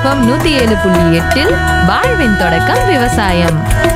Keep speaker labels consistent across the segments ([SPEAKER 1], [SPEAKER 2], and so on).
[SPEAKER 1] FM நூத்தி ஏழு புள்ளி எட்டில் வாழ்வின் தொடக்கம் விவசாயம்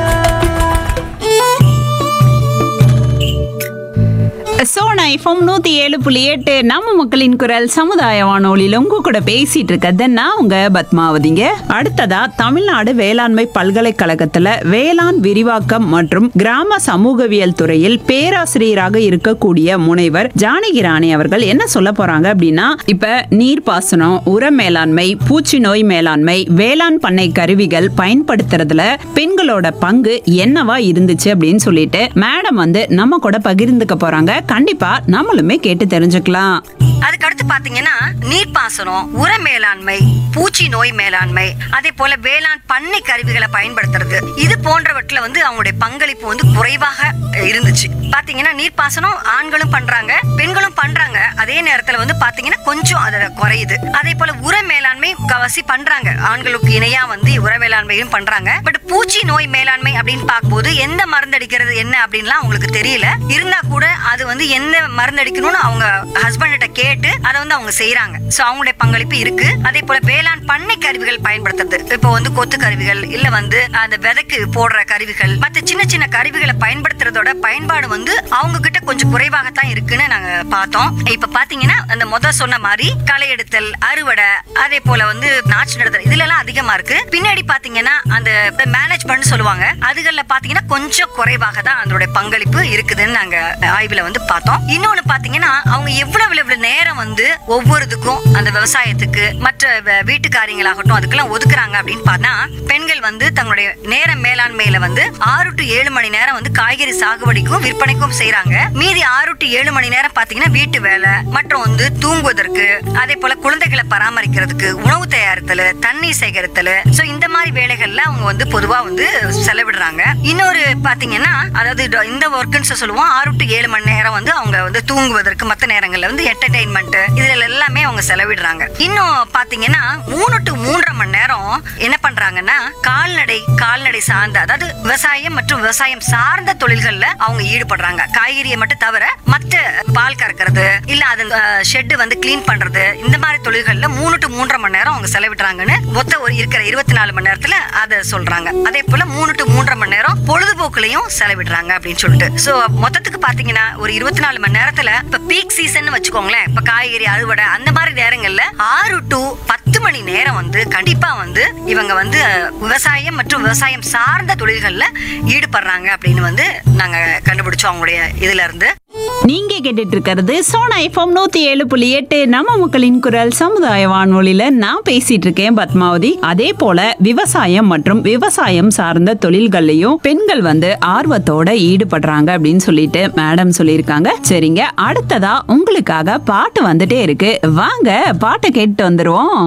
[SPEAKER 2] சோனா எஃப்எம் நூத்தி ஏழு புள்ளி எட்டு நம்ம மக்களின் குரல் சமுதாய வானொலியில உங்க கூட பேசிட்டு இருக்கிறது நான் உங்க பத்மாவதிங்க அடுத்ததா தமிழ்நாடு வேளாண்மை பல்கலைக்கழகத்துல வேளாண் விரிவாக்கம் மற்றும் கிராம சமூகவியல் துறையில் பேராசிரியராக இருக்கக்கூடிய முனைவர் ஜானகி ராணி அவர்கள் என்ன சொல்ல போறாங்க அப்படின்னா இப்ப நீர்ப்பாசனம் உர மேலாண்மை பூச்சி நோய் மேலாண்மை வேளாண் பண்ணை கருவிகள் பயன்படுத்துறதுல பெண்களோட பங்கு என்னவா இருந்துச்சு அப்படின்னு சொல்லிட்டு மேடம் வந்து நம்ம கூட பகிர்ந்துக்க போறாங்க கண்டிப்பா நம்மளுமே கேட்டு தெரிஞ்சுக்கலாம்
[SPEAKER 3] அதுக்கு அடுத்து பாத்தீங்கன்னா நீர்ப்பாசனம் உர மேலாண்மை பூச்சி நோய் மேலாண்மை அதே போல வேளாண் பண்ணை கருவிகளை பயன்படுத்துறது இது போன்றவற்றில வந்து அவங்களுடைய பங்களிப்பு வந்து குறைவாக அஹ், இருந்துச்சு பாத்தீங்கன்னா நீர்ப்பாசனம் ஆண்களும் பண்றாங்க பெண்களும் பண்றாங்க அதே நேரத்துல வந்து பாத்தீங்கன்னா கொஞ்சம் அதுல குறையுது அதே போல உர மேலாண்மை கவசி பண்றாங்க ஆண்களுக்கு இணையா வந்து உர மேலாண்மையும் பண்றாங்க பட் பூச்சி நோய் மேலாண்மை அப்படின்னு பார்க்கும்போது எந்த மருந்து அடிக்கிறது என்ன அப்படின்லாம் அவங்களுக்கு தெரியல இருந்தா கூட அது வந்து எந்த மருந்து அடிக்கணும்னு அவங்க ஹஸ்பண்ட் கிட்ட கேட்டு அதை வந்து அவங்க செய்யறாங்க சோ அவங்களுடைய பங்களிப்பு இருக்கு அதே போல வேளாண் பண்ணை கருவிகள் பயன்படுத்துறது இப்போ வந்து கொத்து கருவிகள் இல்ல வந்து அந்த விதைக்கு போடுற கருவிகள் மத்த சின்ன சின்ன கருவிகளை பயன்படுத்துறதோட பயன்பாடு வந்து அவங்க கிட்ட கொஞ்சம் குறைவாகத்தான் இருக்குன்னு நாங்க பார்த்தோம் இப்ப பாத்தீங்கன்னா அந்த முத சொன்ன மாதிரி களை எடுத்தல் அறுவடை அதே போல வந்து நாச்சு நடுதல் இதுல எல்லாம் அதிகமா இருக்கு பின்னாடி பாத்தீங்கன்னா அந்த மேனேஜ்மெண்ட் சொல்லுவாங்க அதுகள்ல பாத்தீங்கன்னா கொஞ்சம் குறைவாக தான் அதோட பங்களிப்பு இருக்குதுன்னு நாங்க ஆய்வுல வந்து பார்த்தோம் இன்னொன்னு பாத்தீங்கன்னா அவங்க எவ்வளவு எவ்வளவு நேரம் வந்து ஒவ்வொருதுக்கும் அந்த விவசாயத்துக்கு மற்ற வ- வீட்டு காரியங்களாகட்டும் அதுக்கெல்லாம் ஒதுக்குறாங்க அப்படின்னு பார்த்தா பெண்கள் வந்து தங்களுடைய நேர மேலாண்மையில வந்து ஆறு டு ஏழு மணி நேரம் வந்து காய்கறி சாகுபடிக்கும் விற்பனைக்கும் செய்யறாங்க மீதி ஆறு டு ஏழு மணி நேரம் பாத்தீங்கன்னா வீட்டு வேலை மற்றும் வந்து தூங்குவதற்கு அதே போல குழந்தைகளை பராமரிக்கிறதுக்கு உணவு தயாரித்தல் தண்ணீர் சேகரித்தல் சோ இந்த மாதிரி வேலைகள்ல அவங்க வந்து பொதுவா வந்து செலவிடுறாங்க இன்னொரு பாத்தீங்கன்னா அதாவது ட- இந்த ஒர்க்குன்னு சொல்லுவோம் ஆறு டு ஏழு மணி நேரம் வந்து அவங்க வந்து தூங்குவதற்கு மத்த நேரங்கள்ல வந்து என்டர்டைன்மெண்ட் இதுல எல்லாமே அவங்க செலவிடுறாங்க இன்னும் பாத்தீங்கன்னா மூணு டு மூன்றரை மணி நேரம் என்ன பண்றாங்கன்னா கால்நடை கால்நடை சார்ந்த அதாவது விவசாயம் மற்றும் விவசாயம் சார்ந்த தொழில்கள்ல அவங்க ஈடுபடுறாங்க காய்கறியை மட்டும் தவிர மத்த பால் கறக்கிறது இல்ல அது ஷெட் வந்து கிளீன் பண்றது இந்த மாதிரி தொழில்கள்ல மூணு டு மூன்றரை மணி நேரம் அவங்க செலவிடுறாங்கன்னு மொத்த ஒரு இருக்கிற இருபத்தி நாலு மணி நேரத்துல அதை சொல்றாங்க அதே போல மூணு டு மூன்றரை மணி நேரம் பொழுதுபோக்குலயும் செலவிடுறாங்க அப்படின்னு சொல்லிட்டு சோ மொத்தத்துக்கு பாத்தீங்கன்னா ஒரு இருபத்தி நாலு மணி நேரத்துல இப்ப பீக் சீசன் வச்சுக்கோங்களேன் இப்ப காய்கறி அறுவடை அந்த மாதிரி நேரங்கள்ல ஆறு டு பத்து மணி நேரம் வந்து கண்டிப்பா வந்து இவங்க வந்து அஹ், விவசாயம் மற்றும் விவசாயம் சார்ந்த தொழில்கள்ல ஈடுபடுறாங்க அப்படின்னு வந்து நாங்க கண்டுபிடிச்சோம் அவங்களுடைய இதுல இருந்து
[SPEAKER 2] நீங்க கேட்டுட்டு இருக்கிறது சோனா எஃப்எம் நூத்தி ஏழு புள்ளி எட்டு நம்ம மக்களின் குரல் சமுதாய வானொலியில நான் பேசிட்டு இருக்கேன் பத்மாவதி அதே போல விவசாயம் மற்றும் விவசாயம் சார்ந்த தொழில்கள்லயும் பெண்கள் வந்து ஆர்வத்தோட ஈடுபடுறாங்க அப்படின்னு சொல்லிட்டு மேடம் சொல்லியிருக்காங்க சரிங்க அடுத்ததா உங்களுக்காக பாட்டு வந்துட்டே இருக்கு வாங்க பாட்டை கேட்டு வந்துருவோம்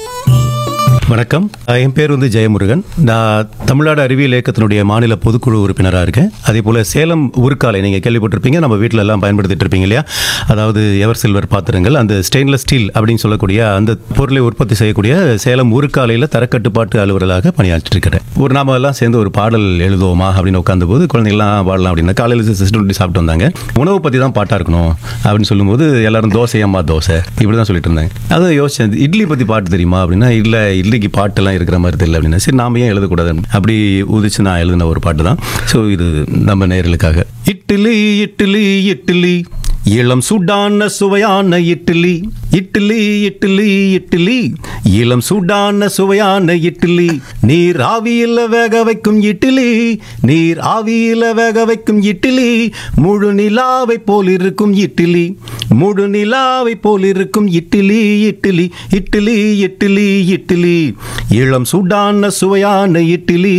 [SPEAKER 4] வணக்கம் அஹ் என் பேர் வந்து ஜெயமுருகன் நான் தமிழ்நாடு அறிவியல் இயக்கத்தினுடைய மாநில பொதுக்குழு உறுப்பினராக இருக்கேன் அதே போல் சேலம் உருக்காலை நீங்கள் கேள்விப்பட்டிருப்பீங்க நம்ம வீட்டில் எல்லாம் பயன்படுத்திட்டு இருப்பீங்க இல்லையா அதாவது எவர் சில்வர் பாத்திரங்கள் அந்த ஸ்டெயின்லெஸ் ஸ்டீல் அப்படின்னு சொல்லக்கூடிய அந்த பொருளை உற்பத்தி செய்யக்கூடிய சேலம் உருக்காலையில் தரக்கட்டுப்பாட்டு அலுவலராக பணியாற்றிட்டு இருக்கிறேன் ஒரு நாம எல்லாம் சேர்ந்து ஒரு பாடல் எழுதுவோமா அப்படின்னு உட்காந்த போது குழந்தைங்களாம் பாடலாம் அப்படின்னா காலையில் சிஸ்டம் சாப்பிட்டு வந்தாங்க உணவு பற்றி தான் பாட்டாக இருக்கணும் அப்படின்னு சொல்லும்போது எல்லாரும் தோசை அம்மா தோசை இப்படி தான் சொல்லிட்டு இருந்தாங்க அதை யோசிச்சேன் இட்லி பற்றி பாட்டு தெரியுமா அப்படின்னா இல்லை இட்லிக்கு பாட்டெல்லாம் இருக்கிற மாதிரி தெரியல அப்படின்னா சரி நாம ஏன் எழுதக்கூடாது அப்படி உதிச்சு நான் எழுதின ஒரு பாட்டு தான் ஸோ இது நம்ம நேயர்களுக்காக இட்லி இட்லி இட்லி இளம் சூடான சுவையான இட்லி இட்லி இட்லி இட்லி இளம் சூடான சுவையான இட்லி நீர் ஆவியில வேக வைக்கும் இட்லி நீர் ஆவியில வேக வைக்கும் இட்லி முழு நிலாவை போல் இருக்கும் இட்லி முழு நிலாவை போல் இருக்கும் இட்லி இட்லி இட்லி இட்லி இட்லி இளம் சூடான சுவையான இட்லி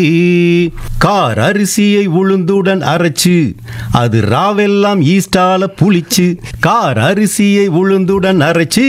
[SPEAKER 4] கார் அரிசியை உளுந்துடன் அரைச்சு அது ராவெல்லாம் ஈஸ்டால புளிச்சு கார் அரிசியை உளுந்துடன் அரைச்சு